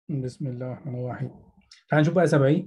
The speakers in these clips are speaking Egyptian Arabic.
بسم الله الرحمن الرحيم تعال نشوف بقى 70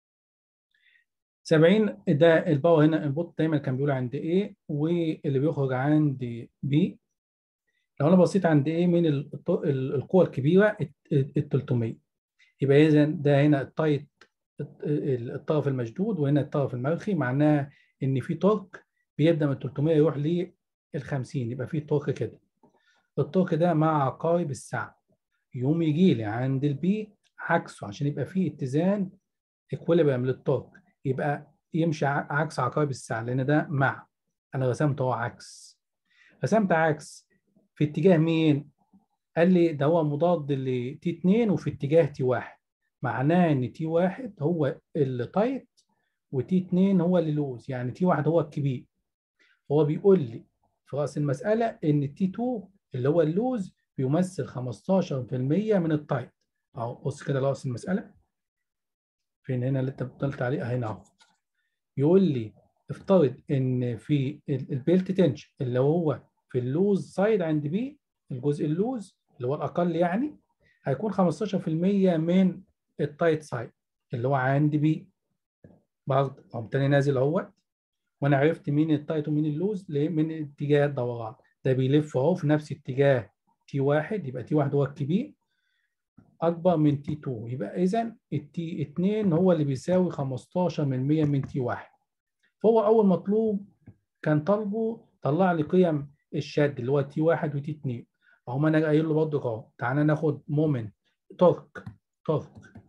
70 ده الباور هنا البوت دايما كان بيقول عند A واللي بيخرج عند B لو انا بصيت عند A من الط- ال- القوة الكبيرة ال 300 يبقى اذا ده هنا التايت الطرف المشدود وهنا الطرف المرخي معناه ان في تورك بيبدا من 300 يروح لل 50 يبقى في تورك كده التورك ده مع عقارب الساعه يقوم يجي لي عند البي عكسه عشان يبقى فيه اتزان اكويليبريم للتورك يبقى يمشي ع- عكس عقارب الساعه لان ده مع انا رسمت اهو عكس رسمت عكس في اتجاه مين؟ قال لي ده هو مضاد ل تي 2 وفي اتجاه تي 1 معناه ان تي 1 هو اللي تايت وتي 2 هو اللي لوز يعني تي 1 هو الكبير هو بيقول لي في راس المساله ان تي 2 اللي هو اللوز بيمثل 15% من التايت اهو بص كده راس المساله فين هنا اللي انت بطلت عليه هنا اهو يقول لي افترض ان في ال- البيلت تنشن اللي هو في اللوز سايد عند بي الجزء اللوز اللي هو الاقل يعني هيكون 15% من التايت سايد اللي هو عند بي برضه قام تاني نازل اهوت وانا عرفت مين التايت ومين اللوز ليه؟ من اتجاه الدوران ده بيلف اهو في نفس اتجاه تي واحد يبقى تي واحد هو الكبير اكبر من تي 2 يبقى اذا التي 2 هو اللي بيساوي 15 من 100 من تي 1 فهو اول مطلوب كان طالبه طلع لي قيم الشد اللي هو تي 1 وتي 2 اهو انا قايل له برضه اهو تعالى ناخد مومنت تورك تورك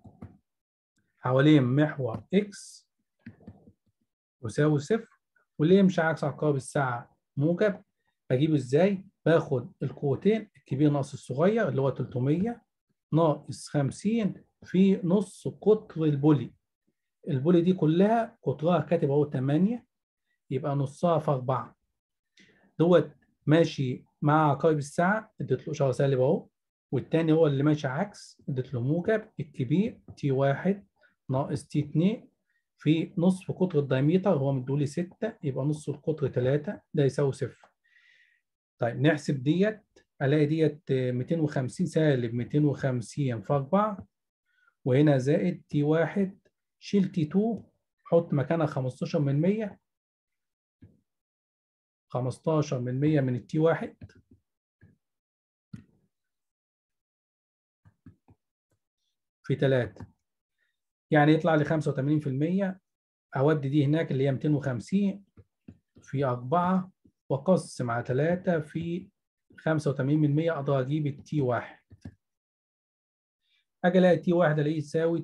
حوالين محور اكس يساوي صفر واللي يمشي عكس عقارب الساعه موجب بجيبه ازاي؟ باخد القوتين الكبير ناقص الصغير اللي هو 300 ناقص 50 في نص قطر البولي البولي دي كلها قطرها كاتب اهو 8 يبقى نصها في 4 دوت ماشي مع عقارب الساعه اديت له اشاره سالب اهو والتاني هو اللي ماشي عكس اديت له موجب الكبير تي 1 ناقص تي 2 في نصف قطر الدايمتر هو مدولي 6 يبقى نص القطر 3 ده يساوي صفر طيب نحسب ديت الاقي ديت 250 سالب 250 في 4 وهنا زائد تي 1 شيل تي 2 حط مكانها 15 من 100 15 من 100 من التي 1 في 3 يعني يطلع لي 85% اودي دي هناك اللي هي 250 في 4 واقسم على 3 في 85% اقدر اجيب التي 1 اجي الاقي التي 1 الاقيه يساوي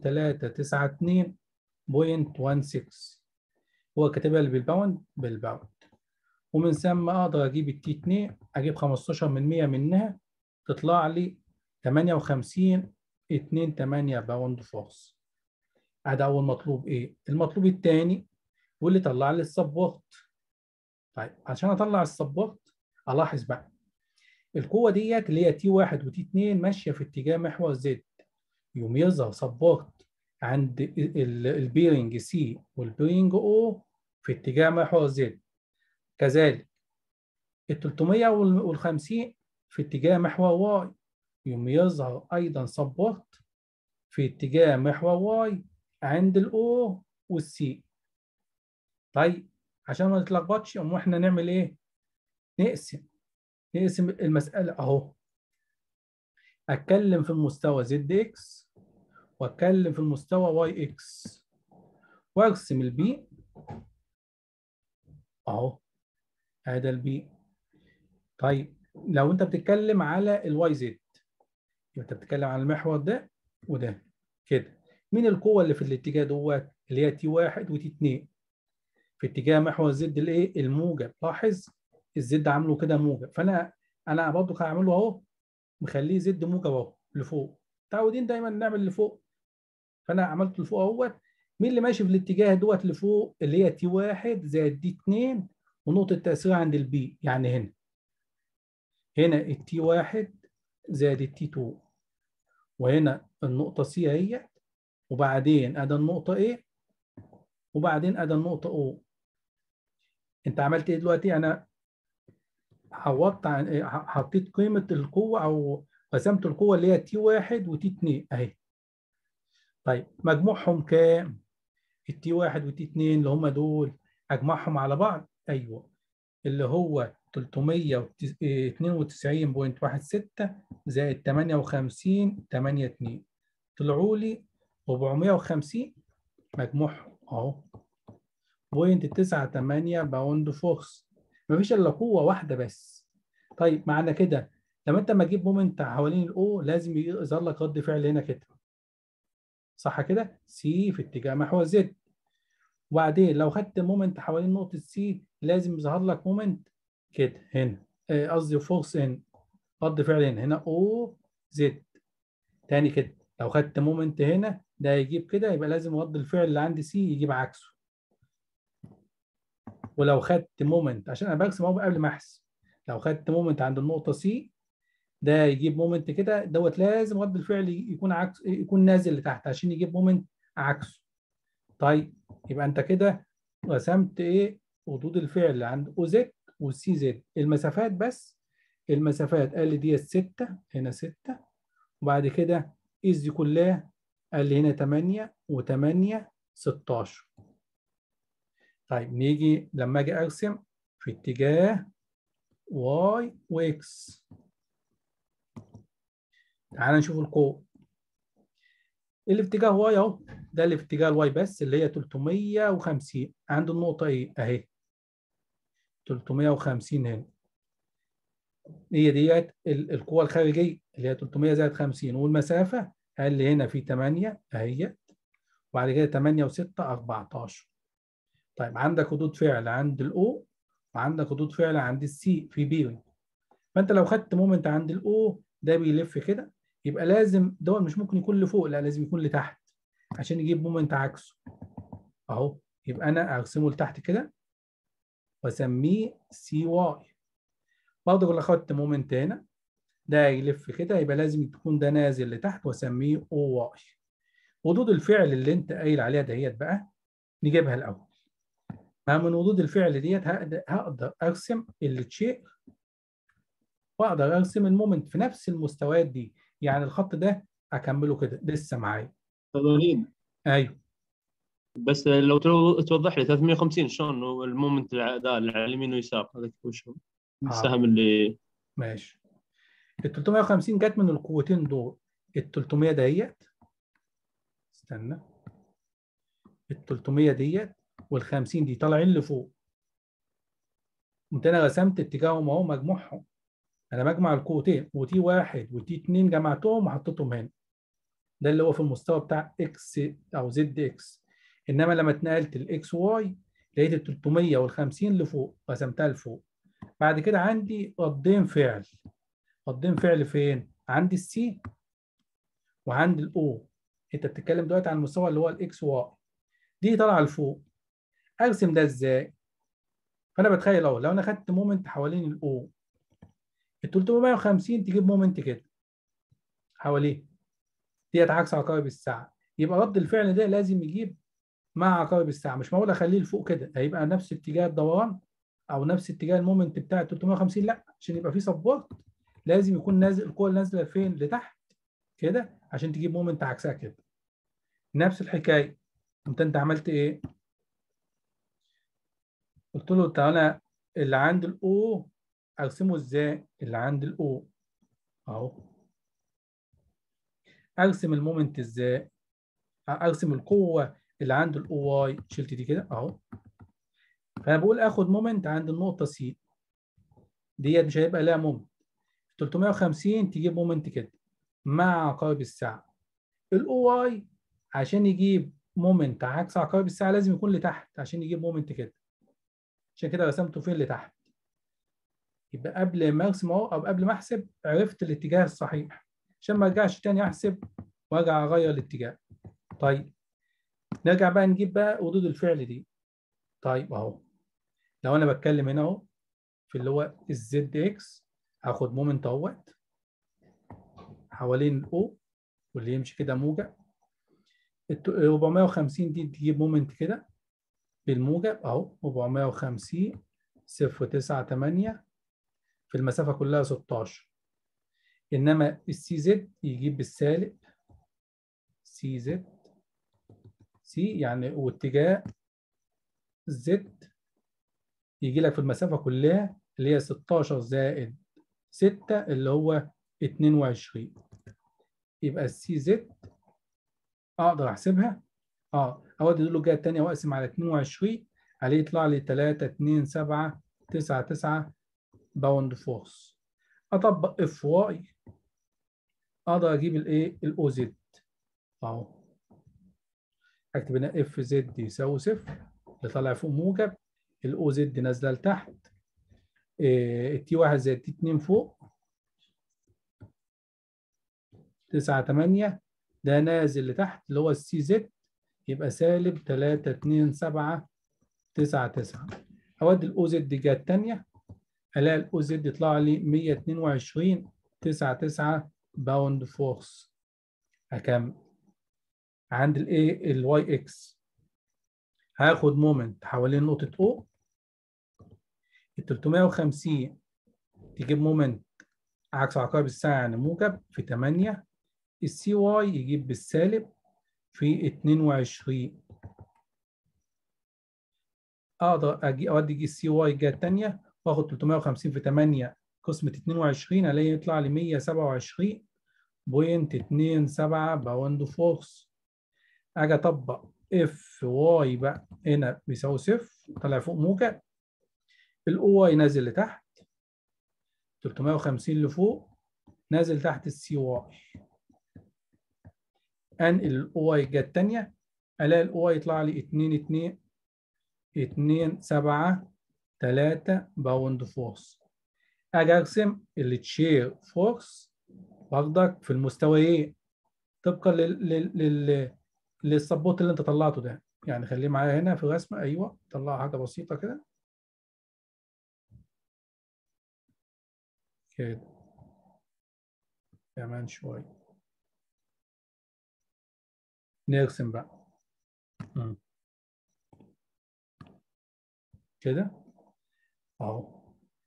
392.16 هو كاتبها لي بالباوند بالباوند ومن ثم اقدر اجيب التي 2 اجيب 15 من 100 منها تطلع لي 58 2 8 باوند فورس ادي اول مطلوب ايه المطلوب الثاني واللي طلع لي السبورت طيب عشان اطلع السبورت الاحظ بقى القوه ديت اللي هي تي 1 وتي 2 ماشيه في اتجاه محور زد يوم يظهر سبورت عند البيرنج سي والبيرنج او في اتجاه محور زد كذلك ال 350 في اتجاه محور واي يوم يظهر ايضا سبورت في اتجاه محور واي عند الاو والسي طيب عشان ما نتلخبطش قوم احنا نعمل ايه نقسم نقسم المساله اهو اتكلم في المستوى زد اكس واتكلم في المستوى واي اكس واقسم البي اهو هذا البي طيب لو انت بتتكلم على الواي زد يبقى انت بتتكلم على المحور ده وده كده مين القوه اللي في الاتجاه دوت اللي هي تي 1 وتي 2 في اتجاه محور زد الايه الموجب لاحظ الزد عامله كده موجب فانا انا برضه هعمله اهو مخليه زد موجب اهو لفوق متعودين دايما نعمل لفوق فانا عملت لفوق اهوت مين اللي ماشي في الاتجاه دوت لفوق اللي هي تي 1 زائد دي 2 ونقطه تاثير عند البي يعني هنا هنا التي 1 زائد التي 2 وهنا النقطه سي اهي وبعدين ادي النقطه ايه وبعدين ادي النقطه او انت عملت ايه دلوقتي انا عوضت عن حطيت قيمه القوه او رسمت القوه اللي هي تي 1 وتي 2 اهي طيب مجموعهم كام؟ التي واحد والتي اتنين اللي هم دول اجمعهم على بعض ايوه اللي هو 392.16 زائد 58 82 طلعوا لي 450 مجموعهم اهو بوينت 98 باوند فورس مفيش الا قوه واحده بس طيب معنى كده لما انت ما تجيب مومنت حوالين الاو لازم يظهر لك رد فعل هنا كده صح كده سي في اتجاه محور زد وبعدين لو خدت مومنت حوالين نقطه سي لازم يظهر لك مومنت كده هنا قصدي فورس هنا رد فعل هنا هنا او زد تاني كده لو خدت مومنت هنا ده يجيب كده يبقى لازم رد الفعل اللي عند سي يجيب عكسه ولو خدت مومنت عشان انا برسم اهو قبل ما احسب لو خدت مومنت عند النقطه سي ده يجيب مومنت كده دوت لازم رد الفعل يكون عكس يكون نازل لتحت عشان يجيب مومنت عكسه طيب يبقى انت كده رسمت ايه ردود الفعل عند او زد والسي زد المسافات بس المسافات قال لي ديت 6 هنا 6 وبعد كده قيس دي كلها قال لي هنا 8 و8 16 طيب نيجي لما اجي ارسم في اتجاه واي واكس تعال نشوف القوة اللي في اتجاه واي اهو ده اللي في اتجاه الواي بس اللي هي 350 عند النقطة ايه اهي 350 هنا هي ديت القوة الخارجية اللي هي 300 زائد 50 والمسافة قال لي هنا في 8 اهيت وبعد كده 8 و6 14 طيب عندك ردود فعل عند الاو وعندك ردود فعل عند السي في بيرنج فانت لو خدت مومنت عند الاو ده بيلف كده يبقى لازم دول مش ممكن يكون لفوق لا لازم يكون لتحت عشان يجيب مومنت عكسه اهو يبقى انا ارسمه لتحت كده واسميه سي واي برضه لو خدت مومنت هنا ده يلف كده يبقى لازم تكون ده نازل لتحت واسميه او واي ردود الفعل اللي انت قايل عليها دهيت بقى نجيبها الاول ما من ردود الفعل ديت هقدر ارسم الشيء واقدر ارسم المومنت في نفس المستويات دي يعني الخط ده اكمله كده لسه معايا وليد ايوه بس لو توضح لي 350 شلون المومنت ده اللي على اليمين واليسار هذاك وش هو؟ السهم اللي ماشي ال 350 جت من القوتين دول ال 300 ديت استنى ال 300 ديت وال 50 دي طالعين لفوق قمت انا رسمت اتجاههم اهو مجموعهم انا بجمع القوتين وتي واحد وتي اتنين جمعتهم وحطيتهم هنا ده اللي هو في المستوى بتاع اكس او زد اكس انما لما اتنقلت الاكس واي لقيت ال 350 لفوق رسمتها لفوق بعد كده عندي ردين فعل ردين فعل فين؟ عندي السي وعندي الاو انت بتتكلم دلوقتي عن المستوى اللي هو الاكس واي دي طالعه لفوق ارسم ده ازاي؟ فانا بتخيل اهو لو انا خدت مومنت حوالين الاو ال 350 تجيب مومنت كده حواليه ديت عكس عقارب الساعه يبقى رد الفعل ده لازم يجيب مع عقارب الساعه مش معقول اخليه لفوق كده هيبقى نفس اتجاه الدوران او نفس اتجاه المومنت بتاع 350 لا عشان يبقى فيه سبورت لازم يكون نازل القوه اللي نازله فين لتحت كده عشان تجيب مومنت عكسها كده نفس الحكايه انت انت عملت ايه قلت له تعالى اللي عند الاو ارسمه ازاي اللي عند الاو اهو ارسم المومنت ازاي ارسم القوه اللي عند الاو واي شلت دي كده اهو فانا بقول اخد مومنت عند النقطه سي ديت مش هيبقى لها مومنت 350 تجيب مومنت كده مع عقارب الساعه الاو واي عشان يجيب مومنت عكس عقارب الساعه لازم يكون لتحت عشان يجيب مومنت كده عشان كده رسمته فين لتحت يبقى قبل ما ارسم اهو او قبل ما احسب عرفت الاتجاه الصحيح عشان ما ارجعش تاني احسب وارجع اغير الاتجاه طيب نرجع بقى نجيب بقى ردود الفعل دي طيب اهو لو انا بتكلم هنا اهو في اللي هو الزد اكس هاخد مومنت اهوت حوالين الاو واللي يمشي كده موجب 450 دي تجيب مومنت كده بالموجب اهو 450 0 9 8 في المسافة كلها 16 إنما السي زد يجيب بالسالب سي زد سي يعني واتجاه زد يجي لك في المسافة كلها اللي هي 16 زائد 6 اللي هو 22 يبقى السي زد اقدر احسبها اه اودي دول الجهه الثانيه واقسم على 22 عليه يطلع لي 3 2 7 9 9 باوند فورس اطبق اف واي اقدر اجيب الايه الاو زد اهو اكتب هنا اف زد يساوي صفر اللي طالع فوق موجب الاو زد نازله لتحت التي 1 زائد تي 2 فوق 9 8 ده نازل لتحت اللي هو السي زد يبقى سالب 3 2 7 9 9 اودي الاو زد الجهه الثانيه الاقي الاو زد يطلع لي 122 9 9 باوند فورس هكمل عند الايه الواي اكس هاخد مومنت حوالين نقطه او ال 350 تجيب مومنت عكس عقارب الساعه يعني موجب في 8 السي واي يجيب بالسالب في 22 اقدر اجي اودي السي واي الجهه الثانيه واخد 350 في 8 قسمة 22 الاقي يطلع لي 127.27 باوند فورس اجي اطبق اف واي بقى هنا بيساوي صفر طلع فوق موجب الاو واي نازل لتحت 350 لفوق نازل تحت السي واي انقل الاو واي الجهه الثانيه الاقي الاو واي يطلع لي 2 2 2 7 3 باوند فورس اجي ارسم التشير فورس واخدك في المستويين طبقا لل لل لل للسبوت اللي انت طلعته ده يعني خليه معايا هنا في الرسمه ايوه طلع حاجه بسيطه كده كده كمان شويه نرسم بقى مم. كده اهو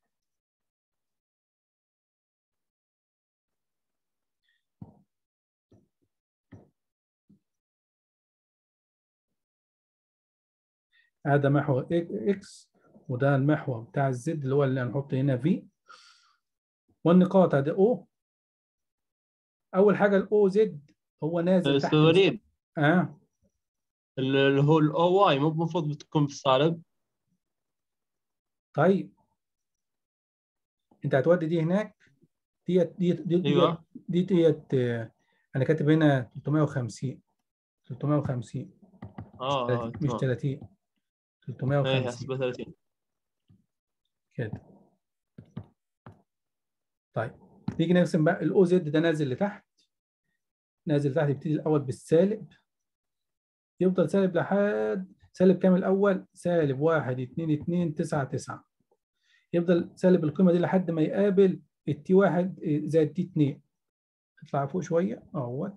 هذا محور اكس وده المحور بتاع الزد اللي هو اللي هنحط هنا في والنقاط ادي او اول حاجه الاو زد هو نازل تحت وليد اه اللي هو الاو واي مو المفروض بتكون بالسالب طيب انت هتودي دي هناك ديت ديت ديت ايوه ديت ديت آه، انا كاتب هنا 350 350 اه مش تمام 30 ايه 350 حسبة 30 كده طيب نيجي نرسم بقى الاو زد ده نازل لتحت نازل لتحت يبتدي الاول بالسالب يفضل سالب لحد سالب كام الاول سالب 1 2 2 9 9 يفضل سالب القيمه دي لحد ما يقابل التي 1 زائد تي 2 اطلع فوق شويه اهوت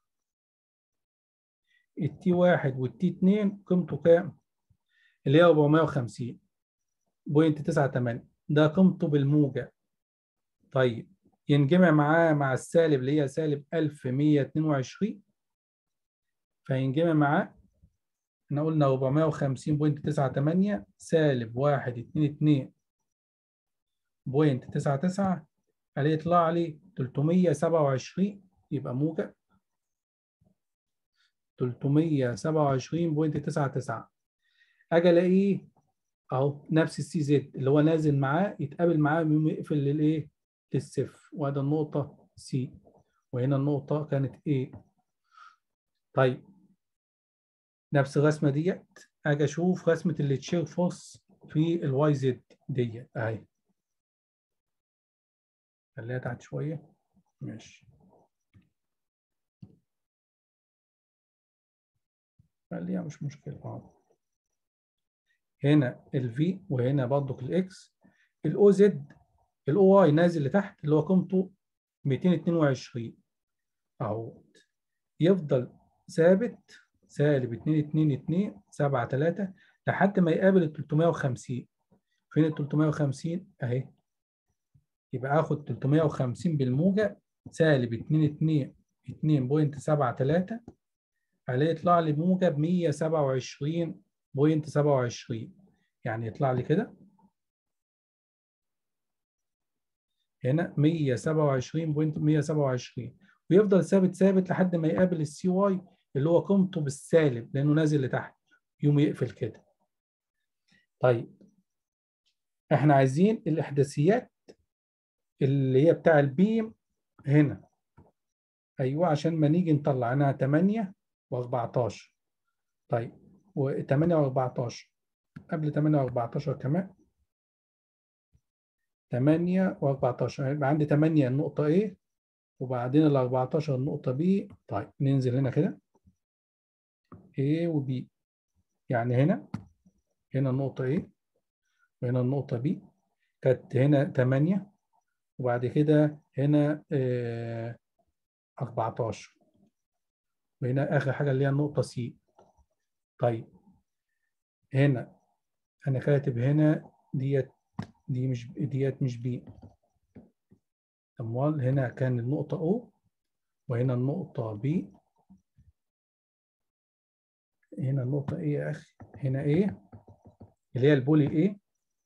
التي 1 والتي 2 قيمته كام اللي هي 450 بوينت 98 ده قيمته بالموجب طيب ينجمع معاه مع السالب اللي هي سالب 1122 فينجمع معاه احنا قلنا 450.98 سالب 122 بوينت 99 عليه يطلع لي 327 يبقى موجب 327.99 اجي الاقيه اهو نفس السي زد اللي هو نازل معاه يتقابل معاه يقوم يقفل للايه؟ للصفر وهذا النقطة سي وهنا النقطة كانت A طيب نفس الرسمة ديت اجي اشوف رسمة التشير فورس في الواي زد ديت اهي خليها تحت شوية ماشي خليها مش مشكلة اهو هنا الفي وهنا برضك الاكس الاو زد الاو واي نازل لتحت اللي هو قيمته 222 اهوت يفضل ثابت سالب 2 2 2 7 3 لحد ما يقابل ال 350 فين ال 350 اهي يبقى اخد 350 بالموجب سالب 2 2 2.73 عليه يطلع لي موجب 127.27 يعني يطلع لي كده هنا 127.127 ويفضل ثابت ثابت لحد ما يقابل السي واي اللي هو قيمته بالسالب لانه نازل لتحت يقوم يقفل كده طيب احنا عايزين الاحداثيات اللي هي بتاع البيم هنا ايوه عشان ما نيجي نطلع انا 8 و14 طيب و8 و14 قبل 8 و14 كمان 8 و14 يبقى عندي 8 النقطة A وبعدين ال 14 النقطة B طيب ننزل هنا كده A و B يعني هنا هنا النقطة A وهنا النقطة B كانت هنا 8 وبعد كده هنا آه 14 وهنا آخر حاجة اللي هي النقطة C طيب هنا أنا كاتب هنا ديت دي مش ديت مش بي أموال هنا كان النقطة O وهنا النقطة B هنا النقطة إيه يا أخي هنا إيه اللي هي البولي إيه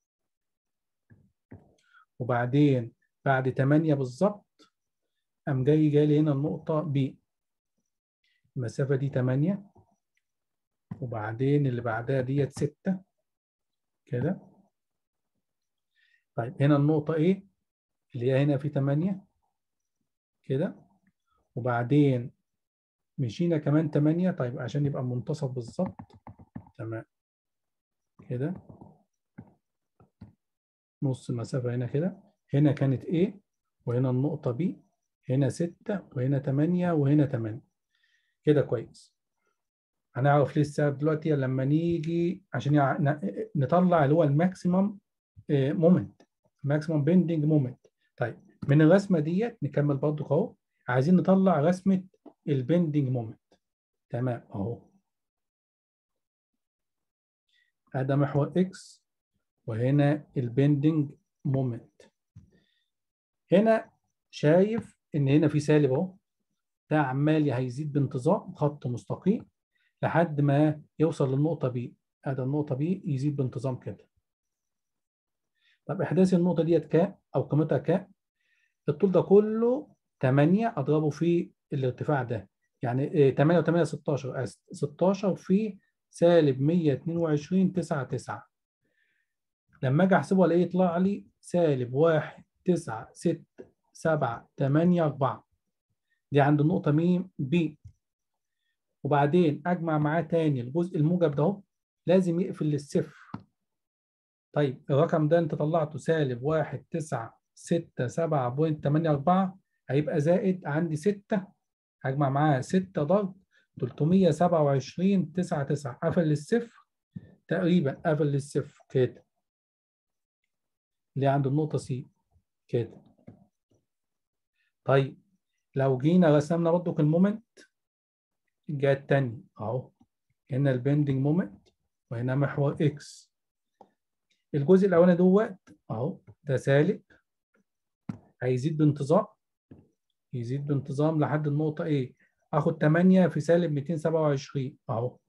وبعدين بعد 8 بالظبط قام جاي جاي هنا النقطة B المسافة دي 8 وبعدين اللي بعدها ديت 6 كده طيب هنا النقطة ايه اللي هي هنا في 8 كده وبعدين مشينا كمان 8 طيب عشان يبقى منتصف بالظبط تمام كده نص المسافة هنا كده هنا كانت ايه وهنا النقطة B هنا 6 وهنا 8 وهنا 8 كده كويس هنعرف ليه السبب دلوقتي لما نيجي عشان نطلع اللي هو الماكسيمم مومنت ماكسيمم بيندنج مومنت طيب من الرسمه ديت نكمل برضو اهو عايزين نطلع رسمه البيندنج مومنت تمام اهو هذا محور اكس وهنا البيندنج مومنت هنا شايف ان هنا في سالب اهو ده عمال هيزيد بانتظام خط مستقيم لحد ما يوصل للنقطة B هذا النقطة B يزيد بانتظام كده طب إحداث النقطة ديت كام أو قيمتها كام؟ الطول ده كله 8 أضربه في الارتفاع ده يعني 8 و8 16 16 في سالب 122 9 9 لما أجي أحسبه ألاقيه يطلع لي سالب 1 9 6 7 8 4 دي عند النقطة مين؟ B وبعدين اجمع معاه تاني الجزء الموجب ده اهو لازم يقفل للصفر طيب الرقم ده انت طلعته سالب واحد تسعة ستة سبعة بوينت تمانية أربعة هيبقى زائد عندي ستة هجمع معاه ستة ضرب تلتمية سبعة وعشرين تسعة تسعة قفل للصفر تقريبا قفل للصفر كده اللي عند النقطة سي كده طيب لو جينا رسمنا برضك المومنت الجهة التانية اهو هنا البندنج مومنت وهنا محور اكس الجزء الاولاني دوت اهو ده سالب هيزيد بانتظام يزيد بانتظام لحد النقطة ايه اخد 8 في سالب 227 اهو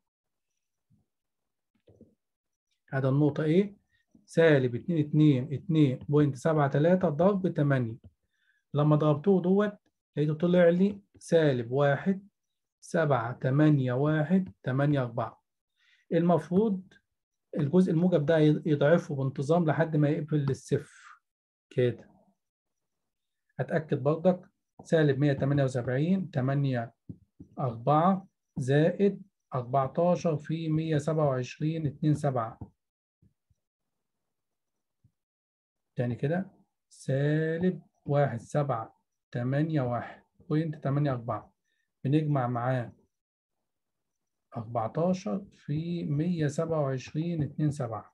هذا النقطة ايه سالب 2 2 2.73 ضرب 8 لما ضربته دوت لقيته طلع لي سالب 1 سبعة تمانية واحد تمانية أربعة المفروض الجزء الموجب ده يضعفه بانتظام لحد ما يقفل للصفر كده هتأكد برضك سالب مية تمانية وسبعين تمانية أربعة زائد أربعتاشر في مية سبعة وعشرين اتنين سبعة تاني كده سالب واحد سبعة تمانية واحد بوينت تمانية أربعة بنجمع معاه 14 في 127 2 7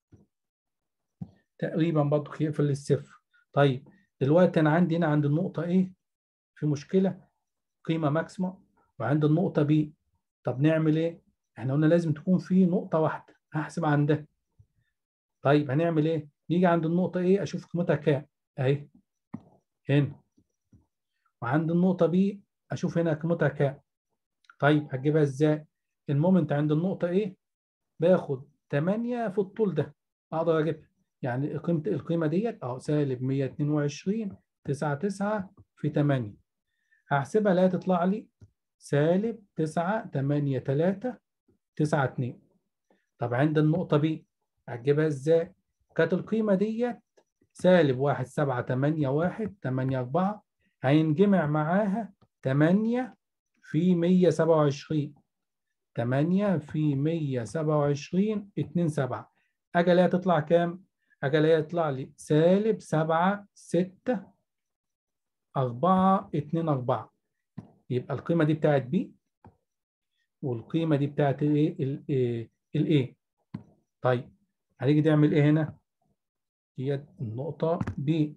تقريبا برضه يقفل الصفر طيب دلوقتي انا عندي هنا عند النقطة ايه؟ في مشكلة قيمة ماكسيمم وعند النقطة بي طب نعمل ايه؟ احنا قلنا لازم تكون في نقطة واحدة هحسب عندها طيب هنعمل ايه؟ نيجي عند النقطة ايه اشوف قيمتها كام؟ اهي هنا وعند النقطة بي اشوف هنا قيمتها كام طيب هتجيبها ازاي المومنت عند النقطه ايه باخد 8 في الطول ده اقدر اجيبها يعني قيمه القيمه ديت اهو سالب 122 9 9 في 8 هحسبها لا تطلع لي سالب 9 8 3 9 2 طب عند النقطه ب هتجيبها ازاي كانت القيمه ديت سالب 1 7 8 1 8 4 هينجمع معاها 8 في 127 8 في 127 2 7 اجي الاقيها تطلع كام؟ اجي الاقيها تطلع لي سالب 7 6 4 2 4 يبقى القيمه دي بتاعت بي والقيمه دي بتاعت الايه الايه الايه طيب هنيجي نعمل ايه هنا؟ ديت النقطه ب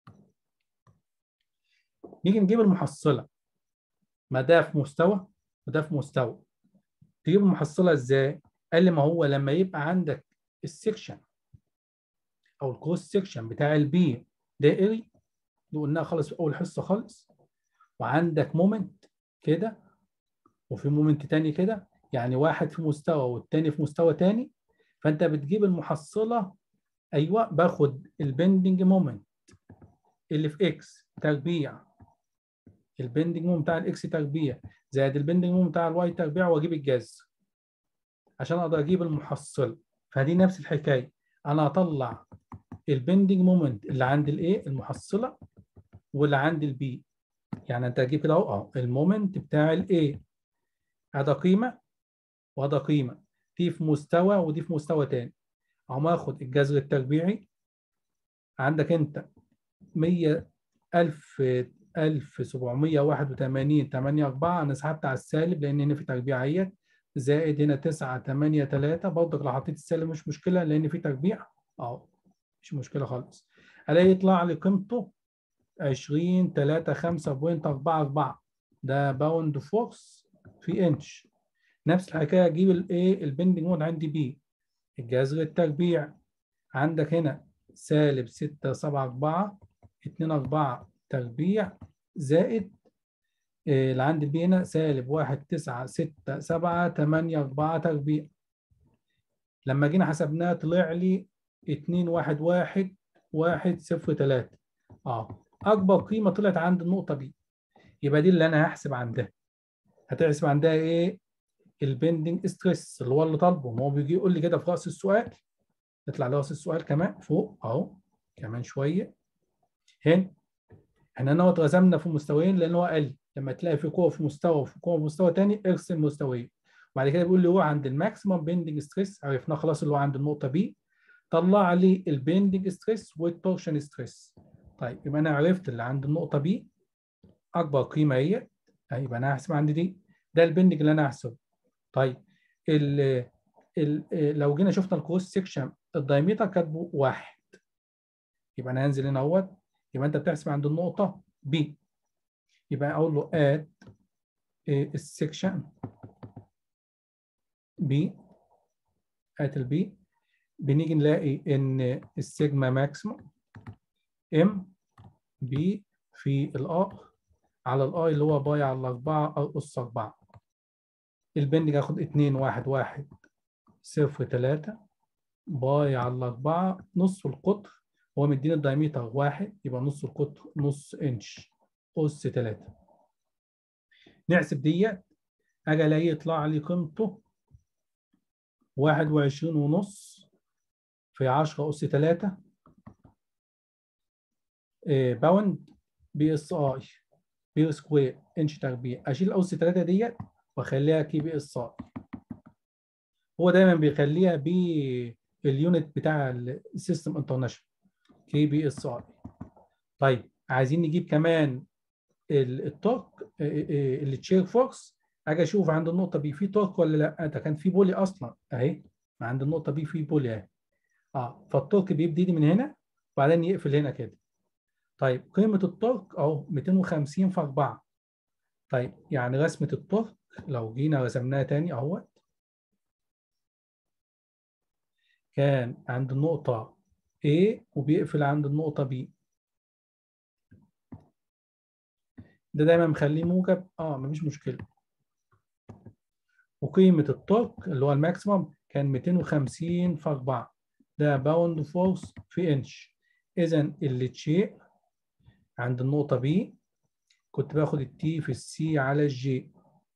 نيجي نجيب المحصله ما ده في مستوى وده في مستوى تجيب المحصله ازاي؟ قال لي ما هو لما يبقى عندك السكشن او الكروس سكشن بتاع البي دائري اللي قلناها خالص في اول حصه خالص وعندك مومنت كده وفي مومنت تاني كده يعني واحد في مستوى والتاني في مستوى تاني فانت بتجيب المحصله ايوه باخد البندنج مومنت اللي في اكس تربيع البندنج مومنت بتاع الاكس تربيع زائد البندنج مومنت بتاع الواي تربيع واجيب الجذر عشان اقدر اجيب المحصله فدي نفس الحكايه انا اطلع البندنج مومنت اللي عند الايه المحصله واللي عند البي يعني انت هتجيب كده اهو اه المومنت بتاع الايه هذا قيمه وهذا قيمه دي في مستوى ودي في مستوى تاني اهو اخد الجذر التربيعي عندك انت 100 1000 1781 8 4 انا سحبت على السالب لان هنا في تربيع اهيت زائد هنا 9 8 3 برضك لو حطيت السالب مش مشكله لان في تربيع اهو مش مشكله خالص الاقي يطلع لي قيمته 20 3 5.44 ده باوند فورس في انش نفس الحكايه اجيب الايه البندنج مود عندي بي الجذر التربيع عندك هنا سالب 6 7 4 2 4 تربيع زائد اللي عند البي هنا سالب 1 9 6 7 8 4 تربيع لما جينا حسبناها طلع لي 2 1 1 1 0 3 اه اكبر قيمه طلعت عند النقطه بي يبقى دي اللي انا هحسب عندها هتحسب عندها ايه البندنج ستريس اللي هو اللي طالبه ما هو بيجي يقول لي كده في راس السؤال يطلع لي راس السؤال كمان فوق اهو كمان شويه هنا احنا نوت رسمنا في مستويين لان هو قال لي لما تلاقي في قوه في مستوى وفي قوه في مستوى ثاني ارسم مستويين وبعد كده بيقول لي هو عند الماكسيمم بيندنج ستريس عرفناه خلاص اللي هو عند النقطه بي طلع لي البيندنج ستريس والتورشن ستريس طيب يبقى انا عرفت اللي عند النقطه بي اكبر قيمه هي يبقى انا هحسب عندي دي ده البيندنج اللي انا هحسبه طيب ال ال لو جينا شفنا الكروس سيكشن الدايمتر كاتبه واحد يبقى انا هنزل هنا اهوت يبقى انت بتحسب عند النقطه بي يبقى اقول له اد السكشن بي ات البي بنيجي نلاقي ان السيجما ماكسيموم ام بي في الار على الاي اللي هو باي على 4 او اس 4 البندج هاخد 2 1 1 0 3 باي على 4 نص القطر هو مديني الدايمتر واحد يبقى نص القطر نص انش أس 3 نحسب ديت أجي ألاقيه يطلع لي قيمته واحد وعشرين ونص في عشرة أس 3 باوند بي اس اي بي سكوير انش تربيع اشيل اس 3 ديت واخليها كي بي اس اي هو دايما بيخليها باليونت بتاع السيستم انترناشونال كي بي اس اي طيب عايزين نجيب كمان التورك اللي تشير فورس اجي اشوف عند النقطه بي في تورك ولا لا ده كان في بولي اصلا اهي عند النقطه بي في بولي اهي اه فالتورك بيبتدي من هنا وبعدين يقفل هنا كده طيب قيمه التورك اهو 250 في 4 طيب يعني رسمه التورك لو جينا رسمناها تاني اهوت كان عند النقطه A وبيقفل عند النقطه B ده دايما مخليه موجب اه مفيش مشكله وقيمة التورك اللي هو الماكسيمم كان 250 في 4 ده باوند فورس في انش اذا اللي شيء عند النقطة B كنت باخد التي في السي على الجي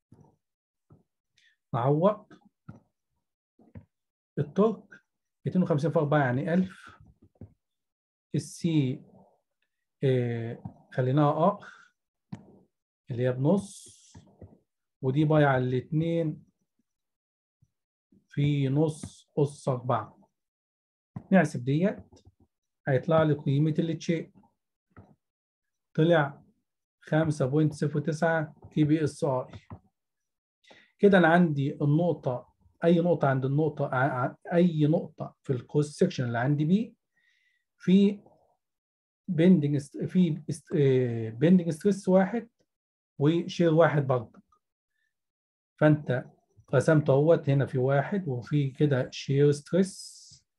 نعوض التورك 250 في 4 يعني 1000 السي آه خليناها ار اللي هي بنص ودي باي على الاتنين في نص أس أربعة نحسب ديت هيطلع لي قيمة اللي تشيء طلع 5.09 كي بي اس اي كده انا عندي النقطة أي نقطة عند النقطة أي نقطة في الكروس سكشن اللي عندي بي في بندنج في بندنج ستريس واحد وشير واحد برضه فانت رسمت اهوت هنا في واحد وفي كده شير ستريس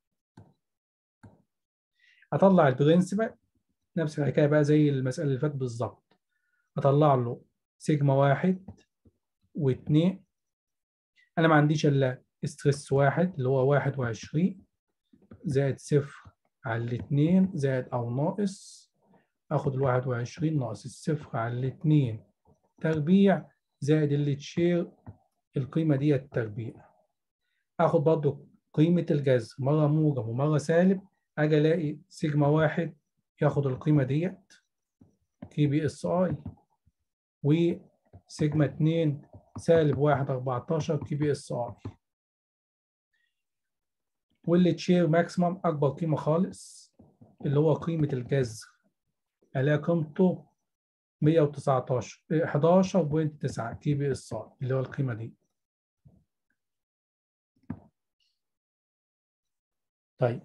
اطلع البرنسبل نفس الحكايه بقى زي المساله اللي فاتت بالظبط اطلع له سيجما واحد واثنين انا ما عنديش الا ستريس واحد اللي هو واحد وعشرين زائد صفر على الاثنين زائد او ناقص اخد الواحد وعشرين ناقص الصفر على الاثنين تربيع زائد اللي تشير القيمة دي التربيع اخد برضو قيمة الجذر مرة موجب ومرة سالب اجي الاقي سيجما واحد ياخد القيمة ديت كي بي اس اي وسيجما اتنين سالب واحد اربعتاشر كي بي اس اي واللي تشير ماكسيمم اكبر قيمة خالص اللي هو قيمة الجذر الاقي قيمته 119 11.9 كي بي اس اي اللي هو القيمة دي طيب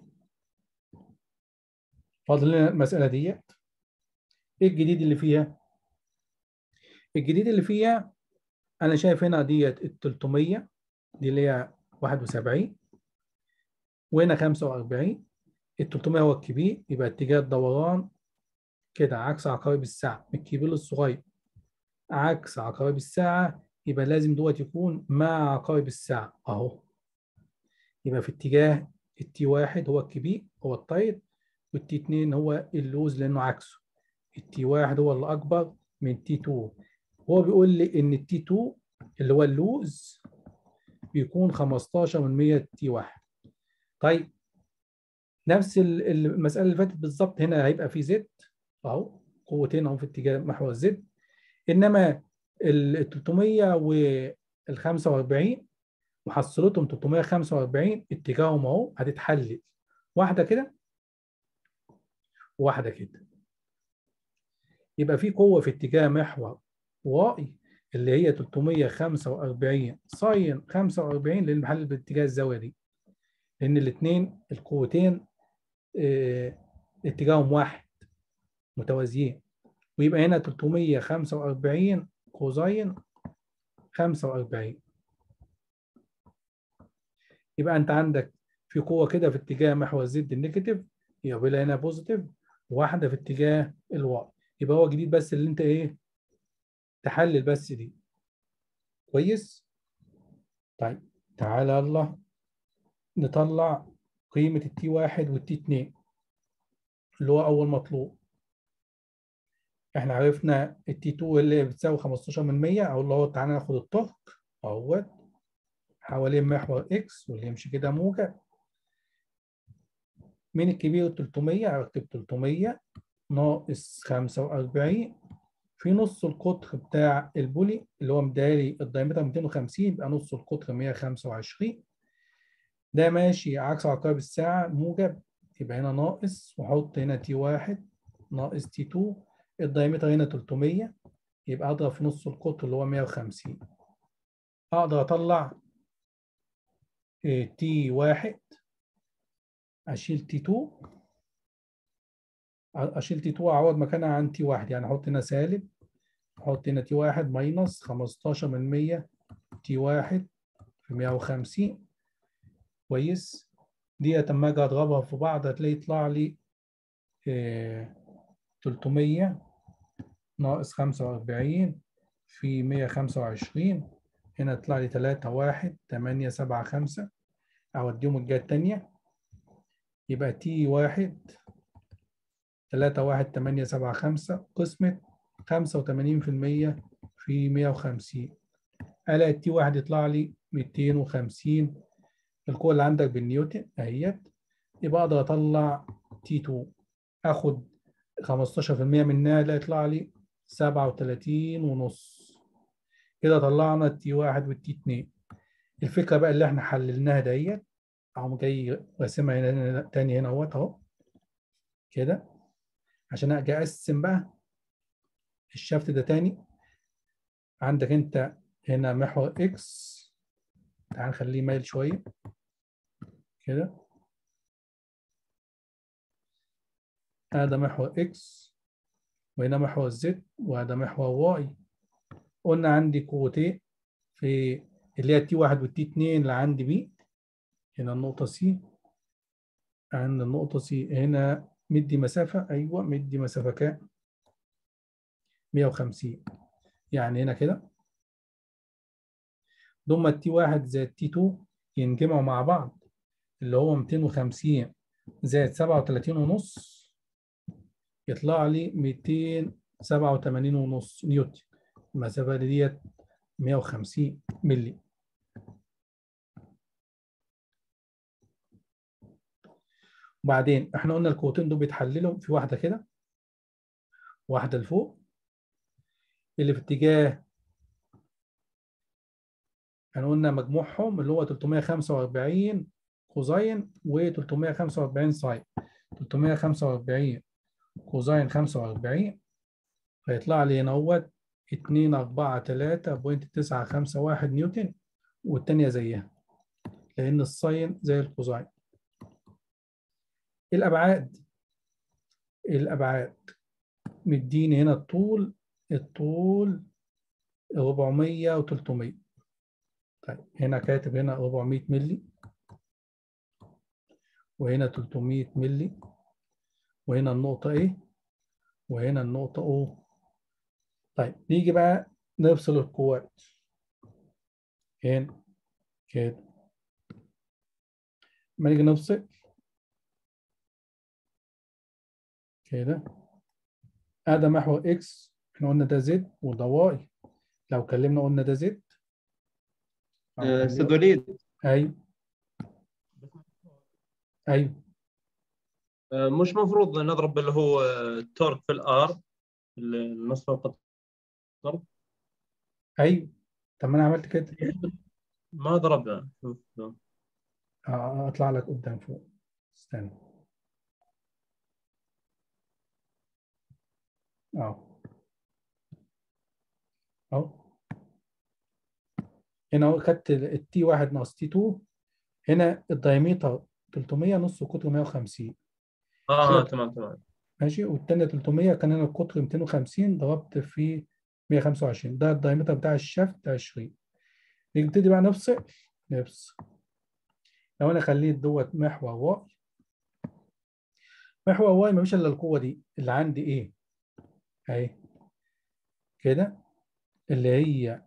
فاضل لنا المسألة ديت ايه الجديد اللي فيها؟ الجديد اللي فيها انا شايف هنا ديت ال 300 دي اللي هي 71 وهنا 45 ال 300 هو الكبير يبقى اتجاه الدوران كده عكس عقارب الساعة من الكبير للصغير عكس عقارب الساعة يبقى لازم دوت يكون مع عقارب الساعة اهو يبقى في اتجاه التي واحد هو الكبير هو الطير والتي اتنين هو اللوز لأنه عكسه التي واحد هو اللي أكبر من تي 2 هو بيقول لي إن التي 2 اللي هو اللوز بيكون 15 من 100 تي واحد طيب نفس المسألة اللي فاتت بالظبط هنا هيبقى في زد أهو قوتين أهو في اتجاه محور الزد إنما ال 300 وال 45 محصلتهم 345 اتجاههم اهو هتتحلل واحده كده وواحده كده يبقى في قوه في اتجاه محور واي اللي هي 345 ساين 45 للمحلل باتجاه الزاويه دي لان الاثنين القوتين اه اتجاههم واحد متوازيين ويبقى هنا 345 كوزين 45 يبقى انت عندك في قوه كده في اتجاه محور زد النيجاتيف يبقى هنا بوزيتيف وواحده في اتجاه الواي يبقى هو جديد بس اللي انت ايه تحلل بس دي كويس طيب تعالى يلا نطلع قيمه التي واحد والتي اتنين اللي هو اول مطلوب احنا عرفنا التي 2 اللي بتساوي 15 من 100 او اللي هو تعالى ناخد التورك اهوت حوالين محور اكس واللي يمشي كده موجب من الكبير 300 اكتب 300 ناقص 45 في نص القطر بتاع البولي اللي هو مداري الدايمتر 250 يبقى نص القطر 125 ده ماشي عكس عقارب الساعة موجب يبقى هنا ناقص وحط هنا تي واحد ناقص تي 2 الدايمتر هنا 300 يبقى اضرب في نص القطر اللي هو 150 اقدر اطلع تي واحد اشيل تي 2 اشيل تي 2 اعوض مكانها عن تي واحد يعني احط هنا سالب احط هنا تي واحد ماينس 15 من 100 تي واحد في 150 كويس ديت اما اجي اضربها في بعض هتلاقي يطلع لي إيه 300 ناقص 45 في 125 هنا يطلع لي 3 1 8 7 5 اوديهم الجهه الثانيه يبقى تي 1 3 1 8 7 5 قسمة 85% في 150 الاقي التي 1 يطلع لي 250 القوة اللي عندك بالنيوتن اهيت يبقى اقدر اطلع تي 2 اخد 15% منها لا يطلع لي 37 ونص كده طلعنا التي 1 والتي 2 الفكرة بقى اللي احنا حللناها ديت اقوم جاي راسمها هنا, هنا تاني هنا اهوت اهو كده عشان اجي اقسم بقى الشفت ده تاني عندك انت هنا محور اكس تعال نخليه مايل شويه كده هذا محور اكس وهنا محور زد وهذا محور واي قلنا عندي قوتين في اللي هي تي واحد والتي اتنين اللي عندي بي هنا النقطة سي عند النقطة سي هنا مدي مسافة أيوة مدي مسافة كام؟ 150 يعني هنا كده ضم التي واحد زائد تي 2 ينجمعوا مع بعض اللي هو 250 زائد 37 ونص يطلع لي 287 ونص نيوتن المسافة ديت 150 ملي وبعدين احنا قلنا القوتين دول بيتحللوا في واحدة كده واحدة لفوق اللي في اتجاه احنا قلنا مجموعهم اللي هو 345 كوزين و 345 ساين 345 كوزين 45 هيطلع لي هنا اهوت 2 4 3.951 نيوتن والتانية زيها لأن الساين زي الكوزين الأبعاد الأبعاد مديني هنا الطول الطول 400 و 300 طيب هنا كاتب هنا 400 ملي وهنا 300 ملي وهنا النقطة A وهنا النقطة O طيب نيجي بقى نفصل القوات هنا كده لما نيجي نفصل كده هذا محور اكس احنا قلنا ده زد وده واي لو كلمنا قلنا ده زد استاذ وليد ايوه ايوه مش مفروض نضرب اللي هو التورك في الار النص فوق الضرب ايوه طب ما انا عملت كده ما ضربنا شوف آه، اطلع لك قدام فوق استنى اه اهو هنا اهو خدت التي 1 ناقص تي 2 هنا الدايمتر 300 نص قطر 150 اه تمام تمام ماشي والتانية 300 كان هنا القطر 250 ضربت في 125 ده الدايمتر بتاع الشافت 20 نبتدي بقى نفصل نفصل لو انا خليت دوت محور واي محور واي مفيش الا القوه دي اللي عندي ايه اهي كده اللي هي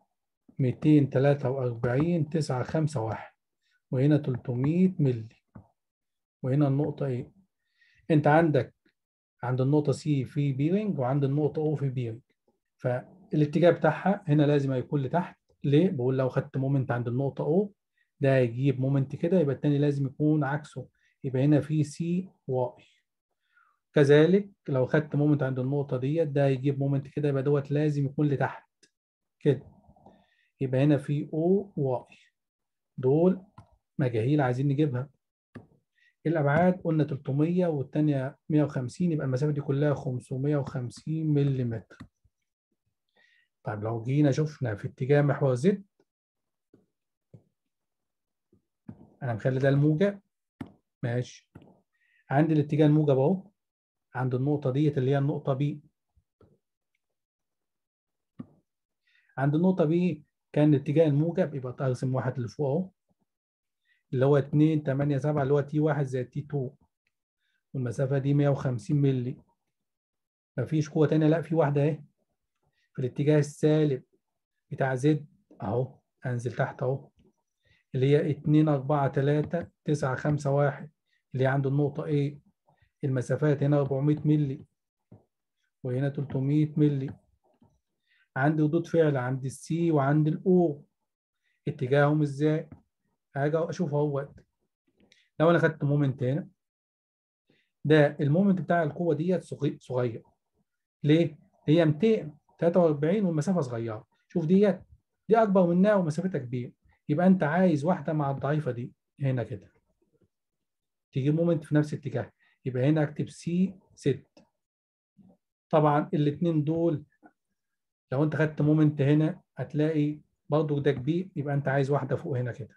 243 951 وهنا 300 مللي وهنا النقطة ايه انت عندك عند النقطة سي في بيرنج وعند النقطة او في بيرنج فالاتجاه بتاعها هنا لازم يكون لتحت ليه؟ بقول لو خدت مومنت عند النقطة او ده هيجيب مومنت كده يبقى التاني لازم يكون عكسه يبقى هنا في سي واي كذلك لو خدت مومنت عند النقطة ديت ده هيجيب مومنت كده يبقى دوت لازم يكون لتحت كده يبقى هنا في او واي دول مجاهيل عايزين نجيبها الابعاد قلنا 300 والثانيه 150 يبقى المسافه دي كلها 550 ملم طيب لو جينا شفنا في اتجاه محور زد انا مخلي ده الموجب ماشي عندي الاتجاه الموجب اهو عند النقطه ديت اللي هي النقطه بي عند النقطه بي كان الاتجاه الموجب يبقى ارسم واحد اللي فوق اهو اللي هو 2 8 7 اللي هو تي 1 زائد تي 2 والمسافة دي 150 مللي مفيش قوة تانية لا في واحدة اهي في الاتجاه السالب بتاع زد اهو انزل تحت اهو اللي هي 2 4 3 9 5 1 اللي هي عند النقطة A المسافات هنا 400 مللي وهنا 300 مللي عندي ردود فعل عند السي وعند الاو اتجاههم ازاي؟ هاجي اشوف اهوت لو انا خدت مومنت هنا ده المومنت بتاع القوة ديت صغير ليه؟ هي 243 والمسافة صغيرة شوف ديت دي أكبر منها ومسافتها كبيرة يبقى أنت عايز واحدة مع الضعيفة دي هنا كده تجيب مومنت في نفس الاتجاه يبقى هنا أكتب سي 6 طبعا الاثنين دول لو أنت خدت مومنت هنا هتلاقي برضه ده كبير يبقى أنت عايز واحدة فوق هنا كده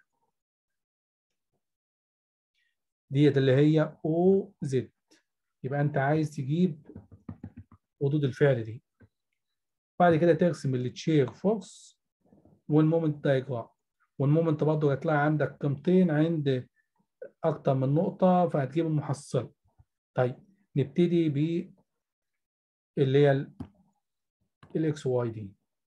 ديت اللي هي او زد يبقى انت عايز تجيب ردود الفعل دي بعد كده ترسم التشير فورس والمومنت دايجرام والمومنت برضه هتلاقي عندك قيمتين عند اكتر من نقطه فهتجيب المحصله طيب نبتدي ب اللي هي الاكس واي دي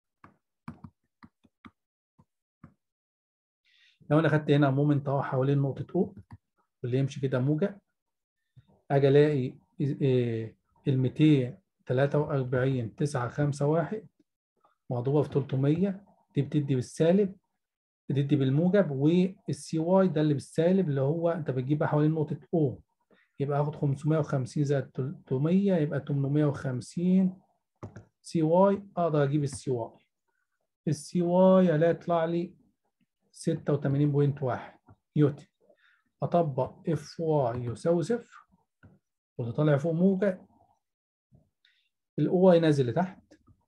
لو انا خدت هنا مومنت اهو حوالين نقطه او واللي يمشي كده موجة اجي الاقي ال 243 9 5 1 مضروبه في 300 دي بتدي بالسالب بتدي بالموجب والسي واي ده اللي بالسالب اللي هو انت بتجيبها حوالين نقطه او يبقى هاخد 550 زائد 300 يبقى 850 سي واي اقدر اجيب السي واي السي واي هلاقي يطلع لي 86.1 نيوتن اطبق اف واي يساوي صفر وده طالع فوق موجة الاو واي نازل لتحت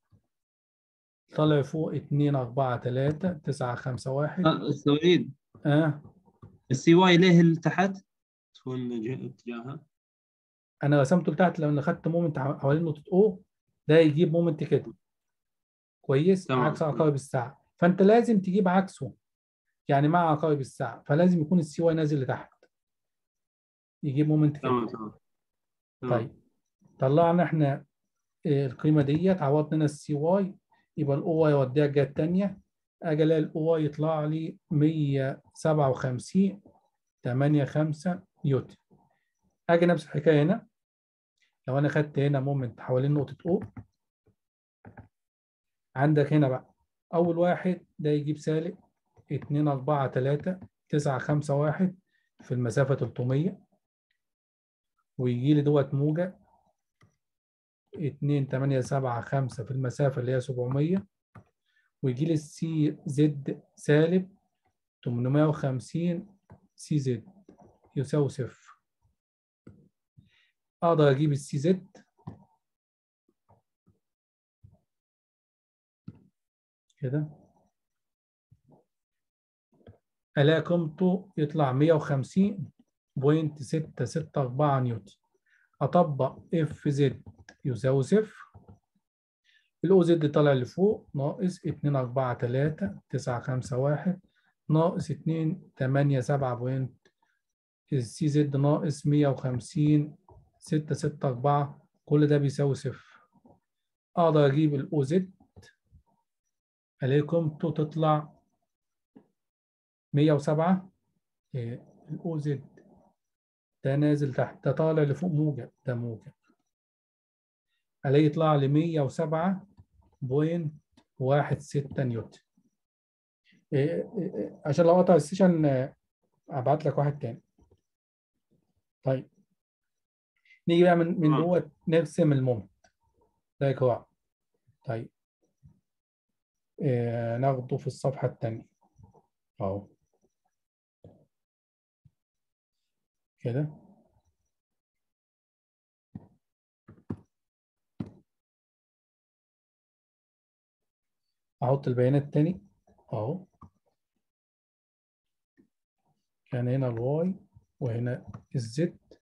طالع فوق 2 4 3 9 5 1 آه سعيد اه السي واي ليه لتحت؟ تكون اتجاهها انا رسمته لتحت لو انا خدت مومنت حوالين نقطة او ده يجيب مومنت كده كويس تمام. عكس عقارب الساعة فانت لازم تجيب عكسه يعني مع عقارب الساعة فلازم يكون السي واي نازل لتحت يجيب مومنت كده تمام تمام تمام. طيب طلعنا احنا آه، القيمة ديت عوضنا لنا السي واي يبقى الاو واي يوديها الجهة التانية اجي الاقي الاو واي يطلع لي 157 8 5 نيوتن اجي نفس الحكاية هنا لو انا خدت هنا مومنت حوالين نقطة او عندك هنا بقى اول واحد ده يجيب سالب 2 4 3 9 5 1 في المسافة 300 ويجي لي دوت موجة 2 8 7 5 في المسافة اللي هي 700 ويجي لي السي زد سالب 850 سي زد يساوي صفر أقدر أجيب السي زد كده ألاقي قيمته يطلع 150 بوينت ستة ستة أربعة نيوتن أطبق اف زد يساوي صفر الأو زد طالع لفوق ناقص اتنين أربعة تلاتة تسعة خمسة واحد ناقص اتنين تمانية سبعة بوينت السي زد ناقص مية وخمسين ستة ستة أربعة كل ده بيساوي صفر أقدر أجيب الأو زد ألاقي قيمته تطلع مية وسبعة الأو زد ده نازل تحت ده طالع لفوق موجب ده موجب الاقي يطلع لي 107 بوينت واحد ستة نيوتن إيه إيه إيه عشان لو قطع السيشن آه، ابعت لك واحد تاني طيب نيجي بقى من من آه. جوه نرسم المومنت ده كوع طيب إيه ناخده في الصفحة التانية اهو كده احط البيانات تاني اهو كان هنا الواي وهنا الزد